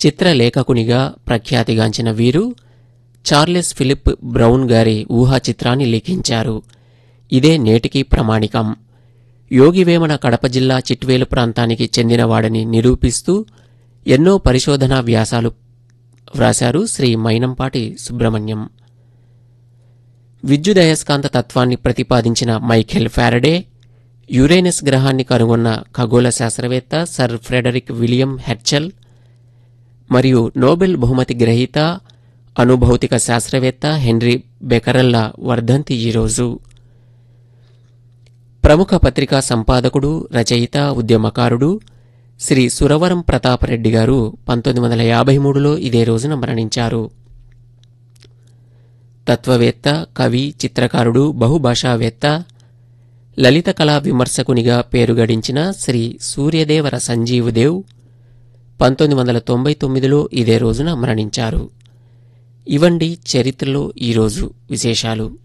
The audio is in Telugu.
చిత్రలేఖకునిగా ప్రఖ్యాతిగాంచిన వీరు చార్లెస్ ఫిలిప్ బ్రౌన్ గారి ఊహా చిత్రాన్ని లిఖించారు ఇదే నేటికి ప్రమాణికం యోగివేమన కడప జిల్లా చిట్వేలు ప్రాంతానికి చెందినవాడని నిరూపిస్తూ ఎన్నో పరిశోధనా వ్యాసాలు వ్రాశారు శ్రీ మైనంపాటి సుబ్రహ్మణ్యం విద్యుదయస్కాంత తత్వాన్ని ప్రతిపాదించిన మైఖేల్ ఫారడే యురేనస్ గ్రహాన్ని కనుగొన్న ఖగోళ శాస్త్రవేత్త సర్ ఫ్రెడరిక్ విలియం హెర్చల్ మరియు నోబెల్ బహుమతి గ్రహీత అనుభౌతిక శాస్త్రవేత్త హెన్రీ బెకరల్ల వర్ధంతి ఈరోజు ప్రముఖ పత్రికా సంపాదకుడు రచయిత ఉద్యమకారుడు శ్రీ సురవరం ప్రతాపరెడ్డి గారు పంతొమ్మిది వందల యాభై మూడులో ఇదే రోజున మరణించారు తత్వవేత్త కవి చిత్రకారుడు బహుభాషావేత్త లలిత కళా విమర్శకునిగా పేరుగడించిన శ్రీ సూర్యదేవర సంజీవదేవ్ పంతొమ్మిది వందల తొంభై తొమ్మిదిలో ఇదే రోజున మరణించారు ఇవండి చరిత్రలో ఈరోజు విశేషాలు